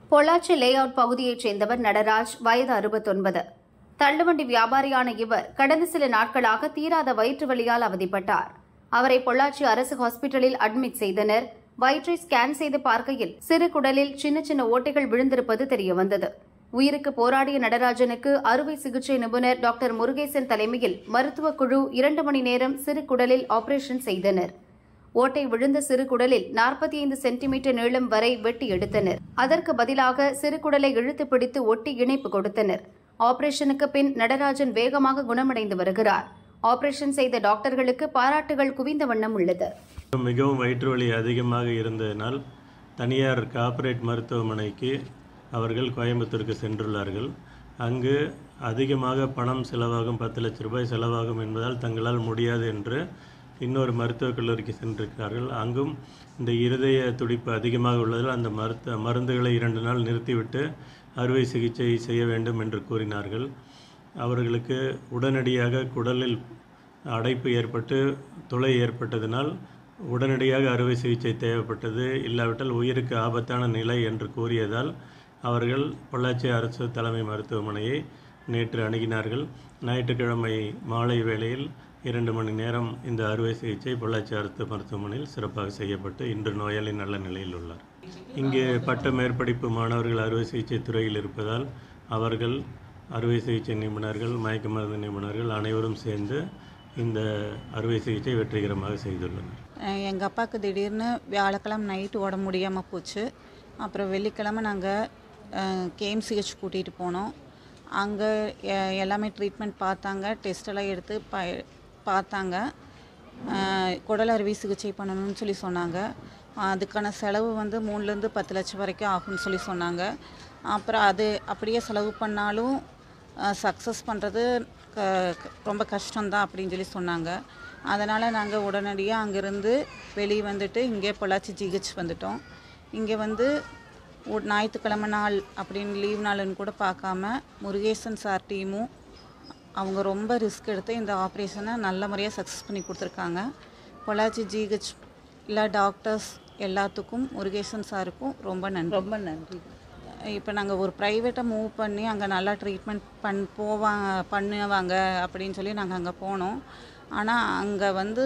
Pollachi lay out பகுதியைச் சேர்ந்தவர் நடராஜ் வயது அறுபத்தொன்பது தள்ளுவண்டி வியாபாரியான இவர் கடந்த சில நாட்களாக தீராத வயிற்று வலியால் அவதிப்பட்டார் அவரை பொள்ளாச்சி அரசு ஹாஸ்பிட்டலில் அட்மிட் செய்தனர் வயிற்றை ஸ்கேன் செய்து பார்க்கையில் சிறு குடலில் சின்ன சின்ன ஓட்டைகள் விழுந்திருப்பது தெரியவந்தது உயிருக்கு போராடிய நடராஜனுக்கு அறுவை சிகிச்சை நிபுணர் டாக்டர் முருகேசன் தலைமையில் மருத்துவக் குழு இரண்டு மணி நேரம் சிறு குடலில் ஆபரேஷன் செய்தனர் ஓட்டை விழுந்த சிறு குடலில் நாற்பத்தி ஐந்து சென்டிமீட்டர் நீளம் வரை வெட்டி எடுத்தனர் அதற்கு பதிலாக சிறு குடலை இழுத்து பிடித்து ஒட்டி இணைப்பு கொடுத்தனர் ஆபரேஷனுக்கு பின் நடராஜன் வேகமாக குணமடைந்து வருகிறார் ஆபரேஷன் செய்த டாக்டர்களுக்கு பாராட்டுகள் குவிந்த வண்ணம் உள்ளது மிகவும் வயிற்று வலி அதிகமாக இருந்ததினால் தனியார் கார்ப்பரேட் மருத்துவமனைக்கு அவர்கள் கோயம்புத்தூருக்கு சென்றுள்ளார்கள் அங்கு அதிகமாக பணம் செலவாகும் பத்து லட்ச ரூபாய் செலவாகும் என்பதால் தங்களால் முடியாது என்று இன்னொரு மருத்துவக் கல்லூரிக்கு சென்றிருக்கிறார்கள் அங்கும் இந்த இருதய துடிப்பு அதிகமாக உள்ளதால் அந்த மருத்துவ மருந்துகளை இரண்டு நாள் நிறுத்திவிட்டு அறுவை சிகிச்சை செய்ய வேண்டும் என்று கூறினார்கள் அவர்களுக்கு உடனடியாக குடலில் அடைப்பு ஏற்பட்டு துளை ஏற்பட்டதினால் உடனடியாக அறுவை சிகிச்சை தேவைப்பட்டது இல்லாவிட்டால் உயிருக்கு ஆபத்தான நிலை என்று கூறியதால் அவர்கள் பொள்ளாச்சி அரசு தலைமை மருத்துவமனையை நேற்று அணுகினார்கள் ஞாயிற்றுக்கிழமை மாலை வேளையில் இரண்டு மணி நேரம் இந்த அறுவை சிகிச்சை பொள்ளாச்சி அரசு மருத்துவமனையில் சிறப்பாக செய்யப்பட்டு இன்று நோயாளி நல்ல நிலையில் உள்ளார் இங்கே பட்ட மேற்படிப்பு மாணவர்கள் அறுவை சிகிச்சை துறையில் இருப்பதால் அவர்கள் அறுவை சிகிச்சை நிபுணர்கள் மயக்க மருந்து நிபுணர்கள் அனைவரும் சேர்ந்து இந்த அறுவை சிகிச்சை வெற்றிகரமாக செய்துள்ளனர் எங்கள் அப்பாவுக்கு திடீர்னு வியாழக்கிழமை நைட்டு உடம்பு முடியாமல் போச்சு அப்புறம் வெள்ளிக்கிழமை நாங்கள் கேஎம்சிஹெச் கூட்டிகிட்டு போனோம் அங்கே எல்லாமே ட்ரீட்மெண்ட் பார்த்தாங்க டெஸ்ட் எல்லாம் எடுத்து ப பார்த்தாங்க அஹ், குடல் அறுவை சிகிச்சை பண்ணணும்னு சொல்லி சொன்னாங்க அதுக்கான செலவு வந்து மூணுலேருந்து பத்து லட்சம் வரைக்கும் ஆகும்னு சொல்லி சொன்னாங்க அப்புறம் அது அப்படியே செலவு பண்ணாலும் சக்ஸஸ் பண்ணுறது க க- ரொம்ப கஷ்டம்தான் அப்படின்னு சொல்லி சொன்னாங்க அதனால் நாங்கள் உடனடியாக அங்கேருந்து வெளியே வந்துட்டு இங்கே பொள்ளாச்சி ஜிஹெச் வந்துட்டோம் இங்கே வந்து ஒரு ஞாயிற்றுக்கிழமை நாள் அப்படின்னு லீவ் நாளுன்னு கூட பார்க்காம முருகேசன் சார் டீமும் அவங்க ரொம்ப ரிஸ்க் எடுத்து இந்த ஆப்ரேஷனை நல்ல முறையாக சக்ஸஸ் பண்ணி கொடுத்துருக்காங்க பொள்ளாச்சி ஜிஹெச் எல்லா டாக்டர்ஸ் எல்லாத்துக்கும் முருகேசன் சாருக்கும் ரொம்ப நன்றி ரொம்ப நன்றி இப்போ நாங்கள் ஒரு ப்ரைவேட்டை மூவ் பண்ணி அங்கே நல்லா ட்ரீட்மெண்ட் பண் போவாங்க பண்ணுவாங்க அப்படின்னு சொல்லி நாங்கள் அங்கே போனோம் ஆனால் அங்கே வந்து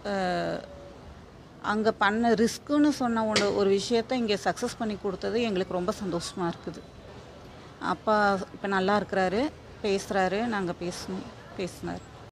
அங்கே பண்ண ரிஸ்க்குன்னு சொன்ன ஒன்று ஒரு விஷயத்த இங்கே சக்ஸஸ் பண்ணி கொடுத்தது எங்களுக்கு ரொம்ப சந்தோஷமாக இருக்குது அப்பா இப்போ நல்லா இருக்கிறாரு பேசுகிறாரு நாங்கள் பேசணும் பேசினார்